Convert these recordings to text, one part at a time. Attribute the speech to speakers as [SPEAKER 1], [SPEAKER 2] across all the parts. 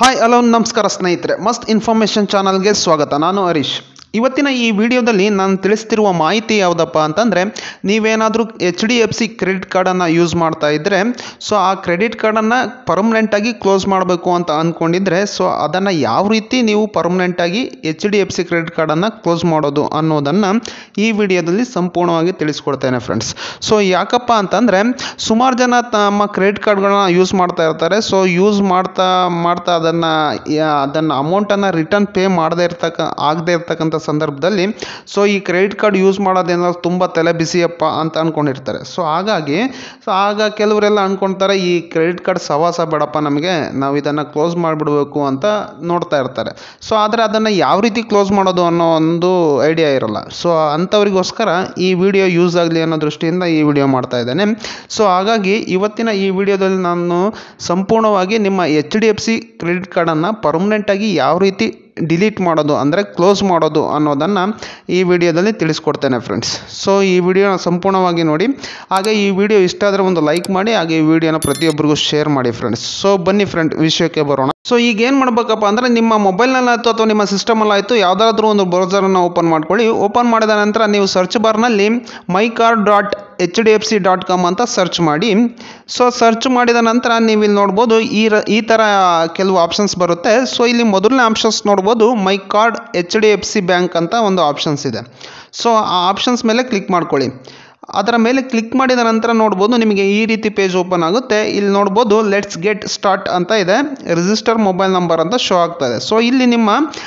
[SPEAKER 1] hi hello ನಮಸ್ಕಾರ ಸ್ನೇಹಿತರೆ ಮಸ್ತ್ ಇನ್ಫಾರ್ಮೇಷನ್ ಚಾನಲ್ಗೆ ಸ್ವಾಗತ ನಾನು ಹರೀಶ್ ಇವತ್ತಿನ ಈ ವಿಡಿಯೋದಲ್ಲಿ ನಾನು ತಿಳಿಸ್ತಿರುವ ಮಾಹಿತಿ ಯಾವುದಪ್ಪ ಅಂತಂದರೆ ನೀವೇನಾದರೂ H D F C credit ಕಾರ್ಡನ್ನು ಯೂಸ್ ಮಾಡ್ತಾ ಇದ್ದರೆ ಸೊ ಆ ಕ್ರೆಡಿಟ್ ಕಾರ್ಡನ್ನು ಪರ್ಮನೆಂಟಾಗಿ ಕ್ಲೋಸ್ ಮಾಡಬೇಕು ಅಂತ ಅಂದ್ಕೊಂಡಿದ್ರೆ ಸೊ ಅದನ್ನು ಯಾವ ರೀತಿ ನೀವು ಪರ್ಮನೆಂಟಾಗಿ H D F C credit ಕಾರ್ಡನ್ನು ಕ್ಲೋಸ್ ಮಾಡೋದು ಅನ್ನೋದನ್ನು ಈ ವಿಡಿಯೋದಲ್ಲಿ ಸಂಪೂರ್ಣವಾಗಿ ತಿಳಿಸ್ಕೊಡ್ತೇನೆ ಫ್ರೆಂಡ್ಸ್ ಸೊ ಯಾಕಪ್ಪ ಅಂತಂದರೆ ಸುಮಾರು ಜನ ತಮ್ಮ ಕ್ರೆಡಿಟ್ ಕಾರ್ಡ್ಗಳನ್ನ ಯೂಸ್ ಮಾಡ್ತಾ ಇರ್ತಾರೆ ಸೊ ಯೂಸ್ ಮಾಡ್ತಾ ಮಾಡ್ತಾ ಅದನ್ನು ಅದನ್ನು ಅಮೌಂಟನ್ನು ರಿಟರ್ನ್ ಪೇ ಮಾಡದೇ ಇರ್ತಕ್ಕ ಆಗದೇ ಇರ್ತಕ್ಕಂಥ ಸಂದರ್ಭದಲ್ಲಿ ಸೊ ಈ ಕ್ರೆಡಿಟ್ ಕಾರ್ಡ್ ಯೂಸ್ ಮಾಡೋದೇನಾದ್ರು ತುಂಬ ತಲೆ ಬಿಸಿಯಪ್ಪ ಅಂತ ಅಂದ್ಕೊಂಡಿರ್ತಾರೆ ಸೊ ಹಾಗಾಗಿ ಸೊ ಆಗ ಕೆಲವರೆಲ್ಲ ಅಂದ್ಕೊಳ್ತಾರೆ ಈ ಕ್ರೆಡಿಟ್ ಕಾರ್ಡ್ ಸವಾಸ ಬೇಡಪ್ಪ ನಮಗೆ ನಾವು ಇದನ್ನು ಕ್ಲೋಸ್ ಮಾಡಿಬಿಡ್ಬೇಕು ಅಂತ ನೋಡ್ತಾ ಇರ್ತಾರೆ ಸೊ ಆದರೆ ಅದನ್ನು ಯಾವ ರೀತಿ ಕ್ಲೋಸ್ ಮಾಡೋದು ಅನ್ನೋ ಒಂದು ಐಡಿಯಾ ಇರಲ್ಲ ಸೊ ಅಂಥವ್ರಿಗೋಸ್ಕರ ಈ ವಿಡಿಯೋ ಯೂಸ್ ಆಗಲಿ ಅನ್ನೋ ದೃಷ್ಟಿಯಿಂದ ಈ ವಿಡಿಯೋ ಮಾಡ್ತಾ ಇದ್ದೇನೆ ಸೊ ಹಾಗಾಗಿ ಇವತ್ತಿನ ಈ ವಿಡಿಯೋದಲ್ಲಿ ನಾನು ಸಂಪೂರ್ಣವಾಗಿ ನಿಮ್ಮ H D F C credit ಕಾರ್ಡನ್ನು ಪರ್ಮನೆಂಟಾಗಿ ಯಾವ ರೀತಿ ಡಿಲೀಟ್ ಮಾಡೋದು ಅಂದರೆ ಕ್ಲೋಸ್ ಮಾಡೋದು ಅನ್ನೋದನ್ನು ಈ ವಿಡಿಯೋದಲ್ಲಿ ತಿಳಿಸ್ಕೊಡ್ತೇನೆ ಫ್ರೆಂಡ್ಸ್ ಸೊ ಈ ವಿಡಿಯೋನ ಸಂಪೂರ್ಣವಾಗಿ ನೋಡಿ ಹಾಗೆ ಈ ವಿಡಿಯೋ ಇಷ್ಟ ಆದರೆ ಒಂದು ಲೈಕ್ ಮಾಡಿ ಹಾಗೆ ಈ ವಿಡಿಯೋನ ಪ್ರತಿಯೊಬ್ಬರಿಗೂ ಶೇರ್ ಮಾಡಿ ಫ್ರೆಂಡ್ಸ್ ಸೊ ಬನ್ನಿ ಫ್ರೆಂಡ್ ವಿಷಯಕ್ಕೆ ಬರೋಣ ಸೊ ಈಗ ಏನು ಮಾಡ್ಬೇಕಪ್ಪ ಅಂದರೆ ನಿಮ್ಮ ಮೊಬೈಲ್ನಲ್ಲಿ ಆಯಿತು ಅಥವಾ ನಿಮ್ಮ ಸಿಸ್ಟಮಲ್ಲಿ ಆಯಿತು ಯಾವುದಾದ್ರೂ ಒಂದು ಬ್ರೌಸರನ್ನು ಓಪನ್ ಮಾಡ್ಕೊಳ್ಳಿ ಓಪನ್ ಮಾಡಿದ ನಂತರ ನೀವು ಸರ್ಚ್ ಬಾರ್ನಲ್ಲಿ my card dot H D F C dot com ಅಂತ ಸರ್ಚ್ ಮಾಡಿ ಸೊ ಸರ್ಚ್ ಮಾಡಿದ ನಂತರ ನೀವು ಇಲ್ಲಿ ನೋಡ್ಬೋದು ಈ ರ ಈ ಥರ ಕೆಲವು ಆಪ್ಷನ್ಸ್ ಬರುತ್ತೆ ಸೊ ಇಲ್ಲಿ ಮೊದಲನೇ ಆಪ್ಷನ್ಸ್ ನೋಡ್ಬೋದು my card H D F C bank ಅಂತ ಒಂದು ಆಪ್ಷನ್ಸ್ ಇದೆ ಸೊ ಆ ಆಪ್ಷನ್ಸ್ ಮೇಲೆ ಕ್ಲಿಕ್ ಮಾಡ್ಕೊಳ್ಳಿ ಅದರ ಮೇಲೆ ಕ್ಲಿಕ್ ಮಾಡಿದ ನಂತರ ನೋಡ್ಬೋದು ನಿಮಗೆ ಈ ರೀತಿ ಪೇಜ್ ಓಪನ್ ಆಗುತ್ತೆ ಇಲ್ಲಿ ನೋಡ್ಬೋದು ಲೆಟ್ಸ್ ಗೆಟ್ ಸ್ಟಾರ್ಟ್ ಅಂತ ಇದೆ ರಿಜಿಸ್ಟರ್ ಮೊಬೈಲ್ ನಂಬರ್ ಅಂತ ಶೋ ಆಗ್ತಾ ಇದೆ ಸೊ ಇಲ್ಲಿ ನಿಮ್ಮ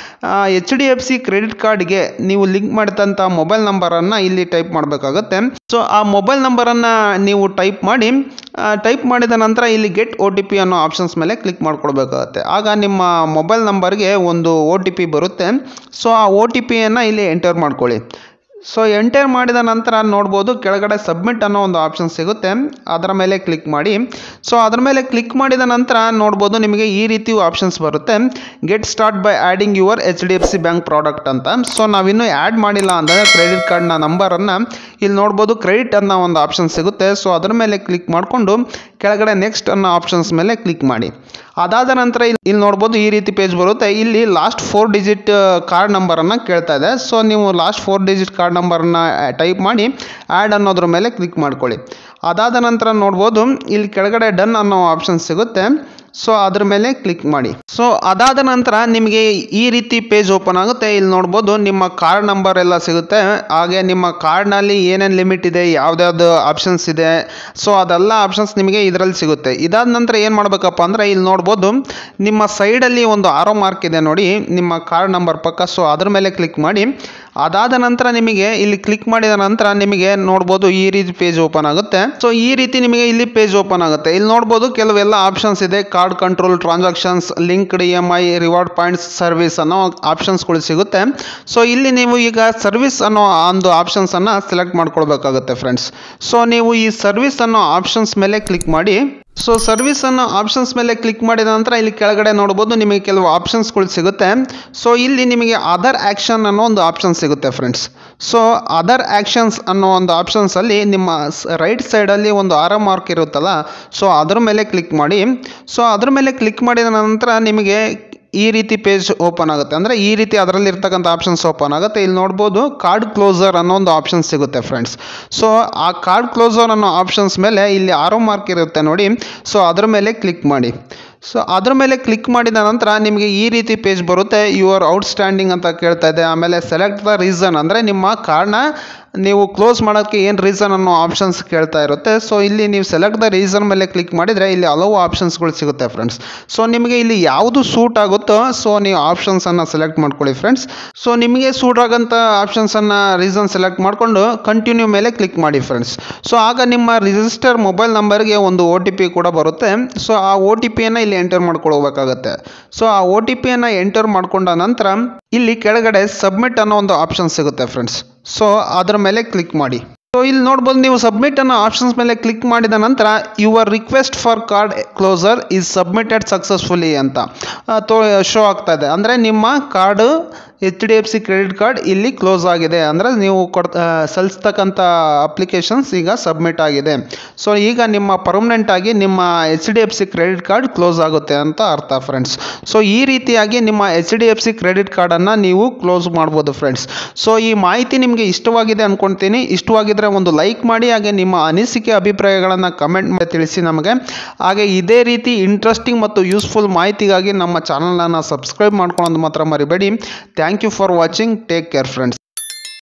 [SPEAKER 1] H D F C credit ಕಾರ್ಡ್ಗೆ ನೀವು ಲಿಂಕ್ ಮಾಡಿದಂಥ ಮೊಬೈಲ್ ನಂಬರನ್ನು ಇಲ್ಲಿ ಟೈಪ್ ಮಾಡಬೇಕಾಗುತ್ತೆ ಸೊ ಆ ಮೊಬೈಲ್ ನಂಬರನ್ನು ನೀವು ಟೈಪ್ ಮಾಡಿ ಟೈಪ್ ಮಾಡಿದ ನಂತರ ಇಲ್ಲಿ ಗೆಟ್ ಒ ಟಿ ಪಿ ಅನ್ನೋ ಆಪ್ಷನ್ಸ್ ಮೇಲೆ ಕ್ಲಿಕ್ ಮಾಡ್ಕೊಳ್ಬೇಕಾಗತ್ತೆ ಆಗ ನಿಮ್ಮ ಮೊಬೈಲ್ ನಂಬರ್ಗೆ ಒಂದು ಒ ಟಿ ಪಿ ಬರುತ್ತೆ ಸೊ ಆ ಒ ಟಿ ಪಿಯನ್ನು ಇಲ್ಲಿ ಎಂಟರ್ ಮಾಡ್ಕೊಳ್ಳಿ ಸೊ ಎಂಟರ್ ಮಾಡಿದ ನಂತರ ನೋಡ್ಬೋದು ಕೆಳಗಡೆ ಸಬ್ಮಿಟ್ ಅನ್ನೋ ಒಂದು ಆಪ್ಷನ್ ಸಿಗುತ್ತೆ ಅದರ ಮೇಲೆ ಕ್ಲಿಕ್ ಮಾಡಿ ಸೊ ಅದರ ಮೇಲೆ ಕ್ಲಿಕ್ ಮಾಡಿದ ನಂತರ ನೋಡ್ಬೋದು ನಿಮಗೆ ಈ ರೀತಿ ಆಪ್ಷನ್ಸ್ ಬರುತ್ತೆ get start by adding your H D F C bank product ಅಂತ ಸೊ ನಾವಿನ್ನೂ ಆ್ಯಡ್ ಮಾಡಿಲ್ಲ ಅಂದರೆ ಕ್ರೆಡಿಟ್ ಕಾರ್ಡ್ನ ನಂಬರನ್ನು ಇಲ್ಲಿ ನೋಡ್ಬೋದು ಕ್ರೆಡಿಟ್ ಅನ್ನೋ ಒಂದು ಆಪ್ಷನ್ ಸಿಗುತ್ತೆ ಸೊ ಅದರ ಮೇಲೆ ಕ್ಲಿಕ್ ಮಾಡಿಕೊಂಡು ಕೆಳಗಡೆ ನೆಕ್ಸ್ಟ್ ಅನ್ನೋ ಆಪ್ಷನ್ಸ್ ಮೇಲೆ ಕ್ಲಿಕ್ ಮಾಡಿ ಅದಾದ ನಂತರ ಇಲ್ಲಿ ಇಲ್ಲಿ ನೋಡ್ಬೋದು ಈ ರೀತಿ ಪೇಜ್ ಬರುತ್ತೆ ಇಲ್ಲಿ ಲಾಸ್ಟ್ ಫೋರ್ ಡಿಜಿಟ್ ಕಾರ್ಡ್ ನಂಬರನ್ನು ಕೇಳ್ತಾ ಇದೆ ಸೊ ನೀವು ಲಾಸ್ಟ್ ಫೋರ್ ಡಿಜಿಟ್ ಕಾರ್ಡ್ ನಂಬರನ್ನು ಟೈಪ್ ಮಾಡಿ ಆ್ಯಡ್ ಅನ್ನೋದ್ರ ಮೇಲೆ ಕ್ಲಿಕ್ ಮಾಡ್ಕೊಳ್ಳಿ ಅದಾದ ನಂತರ ನೋಡ್ಬೋದು ಇಲ್ಲಿ ಕೆಳಗಡೆ ಡನ್ ಅನ್ನೋ ಆಪ್ಷನ್ ಸಿಗುತ್ತೆ ಸೊ ಅದ್ರ ಮೇಲೆ ಕ್ಲಿಕ್ ಮಾಡಿ ಸೊ ಅದಾದ ನಂತರ ನಿಮಗೆ ಈ ರೀತಿ ಪೇಜ್ ಓಪನ್ ಆಗುತ್ತೆ ಇಲ್ಲಿ ನೋಡ್ಬೋದು ನಿಮ್ಮ ಕಾರ್ಡ್ ನಂಬರ್ ಎಲ್ಲ ಸಿಗುತ್ತೆ ಹಾಗೆ ನಿಮ್ಮ ಕಾರ್ಡ್ನಲ್ಲಿ ಏನೇನು ಲಿಮಿಟ್ ಇದೆ ಯಾವ್ದ್ಯಾವ್ದು ಆಪ್ಷನ್ಸ್ ಇದೆ ಸೊ ಅದೆಲ್ಲ ಆಪ್ಷನ್ಸ್ ನಿಮಗೆ ಇದರಲ್ಲಿ ಸಿಗುತ್ತೆ ಇದಾದ ನಂತರ ಏನು ಮಾಡಬೇಕಪ್ಪ ಅಂದರೆ ಇಲ್ಲಿ ನೋಡ್ಬೋದು ನಿಮ್ಮ ಸೈಡಲ್ಲಿ ಒಂದು ಆರೋ ಮಾರ್ಕ್ ಇದೆ ನೋಡಿ ನಿಮ್ಮ ಕಾರ್ಡ್ ನಂಬರ್ ಪಕ್ಕ ಸೊ ಅದ್ರ ಮೇಲೆ ಕ್ಲಿಕ್ ಮಾಡಿ ಅದಾದ ನಂತರ ನಿಮಗೆ ಇಲ್ಲಿ ಕ್ಲಿಕ್ ಮಾಡಿದ ನಂತರ ನಿಮಗೆ ನೋಡ್ಬೋದು ಈ ರೀತಿ ಪೇಜ್ ಓಪನ್ ಆಗುತ್ತೆ ಸೊ ಈ ರೀತಿ ನಿಮಗೆ ಇಲ್ಲಿ ಪೇಜ್ ಓಪನ್ ಆಗುತ್ತೆ ಇಲ್ಲಿ ನೋಡ್ಬೋದು ಕೆಲವೆಲ್ಲ ಆಪ್ಷನ್ಸ್ ಇದೆ card control transactions linked E M I reward points service ಅನ್ನೋ ಆಪ್ಷನ್ಸ್ಗಳು ಸಿಗುತ್ತೆ ಸೊ ಇಲ್ಲಿ ನೀವು ಈಗ ಸರ್ವಿಸ್ ಅನ್ನೋ ಒಂದು ಆಪ್ಷನ್ಸನ್ನು ಸೆಲೆಕ್ಟ್ ಮಾಡ್ಕೊಳ್ಬೇಕಾಗುತ್ತೆ ಫ್ರೆಂಡ್ಸ್ ಸೊ ನೀವು ಈ ಸರ್ವಿಸ್ ಅನ್ನೋ ಆಪ್ಷನ್ಸ್ ಮೇಲೆ ಕ್ಲಿಕ್ ಮಾಡಿ ಸೊ ಸರ್ವಿಸ್ ಅನ್ನೋ ಆಪ್ಷನ್ಸ್ ಮೇಲೆ ಕ್ಲಿಕ್ ಮಾಡಿದ ನಂತರ ಇಲ್ಲಿ ಕೆಳಗಡೆ ನೋಡ್ಬೋದು ನಿಮಗೆ ಕೆಲವು ಆಪ್ಷನ್ಸ್ಗಳು ಸಿಗುತ್ತೆ ಸೊ ಇಲ್ಲಿ ನಿಮಗೆ ಅದರ್ ಆ್ಯಕ್ಷನ್ ಅನ್ನೋ ಒಂದು ಆಪ್ಷನ್ ಸಿಗುತ್ತೆ ಫ್ರೆಂಡ್ಸ್ ಸೊ ಅದರ್ ಆ್ಯಕ್ಷನ್ಸ್ ಅನ್ನೋ ಒಂದು ಆಪ್ಷನ್ಸಲ್ಲಿ ನಿಮ್ಮ ರೈಟ್ ಸೈಡಲ್ಲಿ ಒಂದು ಆರ ಮಾರ್ಕ್ ಇರುತ್ತಲ್ಲ ಸೊ ಅದ್ರ ಮೇಲೆ ಕ್ಲಿಕ್ ಮಾಡಿ ಸೊ ಅದ್ರ ಮೇಲೆ ಕ್ಲಿಕ್ ಮಾಡಿದ ನಂತರ ನಿಮಗೆ ಈ ರೀತಿ ಪೇಜ್ ಓಪನ್ ಆಗುತ್ತೆ ಅಂದರೆ ಈ ರೀತಿ ಅದರಲ್ಲಿ ಇರ್ತಕ್ಕಂಥ ಆಪ್ಷನ್ಸ್ ಓಪನ್ ಆಗುತ್ತೆ ಇಲ್ಲಿ ನೋಡ್ಬೋದು ಕಾರ್ಡ್ ಕ್ಲೋಸರ್ ಅನ್ನೋ ಒಂದು ಆಪ್ಷನ್ ಸಿಗುತ್ತೆ ಫ್ರೆಂಡ್ಸ್ ಸೊ ಆ ಕಾರ್ಡ್ ಕ್ಲೋಸರ್ ಅನ್ನೋ ಆಪ್ಷನ್ಸ್ ಮೇಲೆ ಇಲ್ಲಿ ಆರೋ ಮಾರ್ಕ್ ಇರುತ್ತೆ ನೋಡಿ ಸೊ ಅದ್ರ ಮೇಲೆ ಕ್ಲಿಕ್ ಮಾಡಿ ಸೊ ಅದ್ರ ಮೇಲೆ ಕ್ಲಿಕ್ ಮಾಡಿದ ನಂತರ ನಿಮಗೆ ಈ ರೀತಿ ಪೇಜ್ ಬರುತ್ತೆ ಯುವರ್ ಔಟ್ಸ್ಟ್ಯಾಂಡಿಂಗ್ ಅಂತ ಕೇಳ್ತಾ ಇದೆ ಆಮೇಲೆ ಸೆಲೆಕ್ಟ್ ದ ರೀಸನ್ ಅಂದರೆ ನಿಮ್ಮ ಕಾರ್ಡ್ನ ನೀವು ಕ್ಲೋಸ್ ಮಾಡೋಕ್ಕೆ ಏನು ರೀಸನ್ ಅನ್ನೋ ಆಪ್ಷನ್ಸ್ ಕೇಳ್ತಾ ಇರುತ್ತೆ ಸೊ ಇಲ್ಲಿ ನೀವು ಸೆಲೆಕ್ಟ್ ದ ರೀಸನ್ ಮೇಲೆ ಕ್ಲಿಕ್ ಮಾಡಿದರೆ ಇಲ್ಲಿ ಹಲವು ಆಪ್ಷನ್ಸ್ಗಳು ಸಿಗುತ್ತೆ ಫ್ರೆಂಡ್ಸ್ ಸೊ ನಿಮಗೆ ಇಲ್ಲಿ ಯಾವುದು ಸೂಟ್ ಆಗುತ್ತೋ ಸೊ ನೀವು ಆಪ್ಷನ್ಸನ್ನು ಸೆಲೆಕ್ಟ್ ಮಾಡ್ಕೊಳ್ಳಿ ಫ್ರೆಂಡ್ಸ್ ಸೊ ನಿಮಗೆ ಸೂಟ್ ಆಗೋಂಥ ಆಪ್ಷನ್ಸನ್ನು ರೀಸನ್ ಸೆಲೆಕ್ಟ್ ಮಾಡಿಕೊಂಡು ಕಂಟಿನ್ಯೂ ಮೇಲೆ ಕ್ಲಿಕ್ ಮಾಡಿ ಫ್ರೆಂಡ್ಸ್ ಸೊ ಆಗ ನಿಮ್ಮ ರಿಜಿಸ್ಟರ್ ಮೊಬೈಲ್ ನಂಬರ್ಗೆ ಒಂದು ಒ ಟಿ ಪಿ ಕೂಡ ಬರುತ್ತೆ ಸೊ ಆ ಒ ಟಿ ಪಿಯನ್ನು ಇಲ್ಲಿ ಎಂಟರ್ ಮಾಡ್ಕೊಳ್ಬೇಕಾಗತ್ತೆ ಸೊ ಆ ಒ ಟಿ ಪಿಯನ್ನು ಎಂಟರ್ ಮಾಡ್ಕೊಂಡ ನಂತರ ಇಲ್ಲಿ ಕೆಳಗಡೆ ಸಬ್ಮಿಟ್ ಅನ್ನೋ ಒಂದು ಆಪ್ಷನ್ ಸಿಗುತ್ತೆ ಫ್ರೆಂಡ್ಸ್ ಸೊ ಅದರ ಮೇಲೆ ಕ್ಲಿಕ್ ಮಾಡಿ ಸೊ ಇಲ್ಲಿ ನೋಡ್ಬೋದು ನೀವು ಸಬ್ಮಿಟ್ ಅನ್ನೋ ಆಪ್ಷನ್ಸ್ ಮೇಲೆ ಕ್ಲಿಕ್ ಮಾಡಿದ ನಂತರ your request for card closure is submitted successfully ಅಂತ ತೋ ಶೋ ಆಗ್ತಾ ಇದೆ ಅಂದರೆ ನಿಮ್ಮ card H D F C credit card ಇಲ್ಲಿ ಕ್ಲೋಸ್ ಆಗಿದೆ ಅಂದರೆ ನೀವು ಕೊಡ್ ಆ, ಸಲ್ಲಿಸ್ತಕ್ಕಂಥ ಅಪ್ಲಿಕೇಶನ್ಸ್ ಈಗ ಸಬ್ಮಿಟ್ ಆಗಿದೆ ಸೊ ಈಗ ನಿಮ್ಮ ಪರ್ಮನೆಂಟ್ ಆಗಿ ನಿಮ್ಮ H D F C credit card close ಆಗುತ್ತೆ ಅಂತ ಅರ್ಥ ಫ್ರೆಂಡ್ಸ್ ಸೊ ಈ ರೀತಿಯಾಗಿ ನಿಮ್ಮ H D F C credit ಕಾರ್ಡನ್ನು ನೀವು ಕ್ಲೋಸ್ ಮಾಡ್ಬೋದು ಫ್ರೆಂಡ್ಸ್ ಸೊ ಈ ಮಾಹಿತಿ ನಿಮಗೆ ಇಷ್ಟವಾಗಿದೆ ಅಂದ್ಕೊಳ್ತೀನಿ ಇಷ್ಟವಾಗಿದ್ದರೆ ಒಂದು ಲೈಕ್ ಮಾಡಿ ಹಾಗೆ ನಿಮ್ಮ ಅನಿಸಿಕೆ ಅಭಿಪ್ರಾಯಗಳನ್ನು ಕಮೆಂಟ್ ಮಾಡಿ ತಿಳಿಸಿ ನಮಗೆ ಹಾಗೆ ಇದೇ ರೀತಿ ಇಂಟ್ರೆಸ್ಟಿಂಗ್ ಮತ್ತು ಯೂಸ್ಫುಲ್ ಮಾಹಿತಿಗಾಗಿ ನಮ್ಮ ಚಾನಲನ್ನು ಸಬ್ಸ್ಕ್ರೈಬ್ ಮಾಡ್ಕೊಳ್ಳೋದು ಮಾತ್ರ ಮರಿಬೇಡಿ thank you for watching take care friends